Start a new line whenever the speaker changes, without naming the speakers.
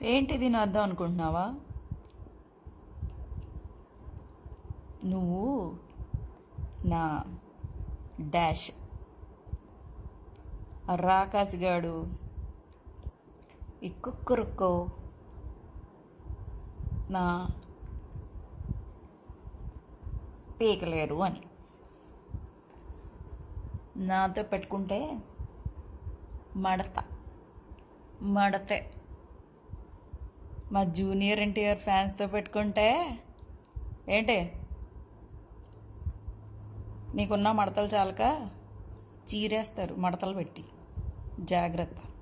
ఏంటి దీని అర్థం అనుకుంటున్నావా నువ్వు నా డాష్ ఆ రాకాసిగాడు ఈ కుక్కరుక్కో నా పీకలేరు అని నాతో పెట్టుకుంటే మడత మడతే మా జూనియర్ ఎన్టీఆర్ ఫ్యాన్స్తో పెట్టుకుంటే ఏంటి నీకున్న మడతలు చాలక చీరేస్తారు మడతలు పెట్టి జాగ్రత్త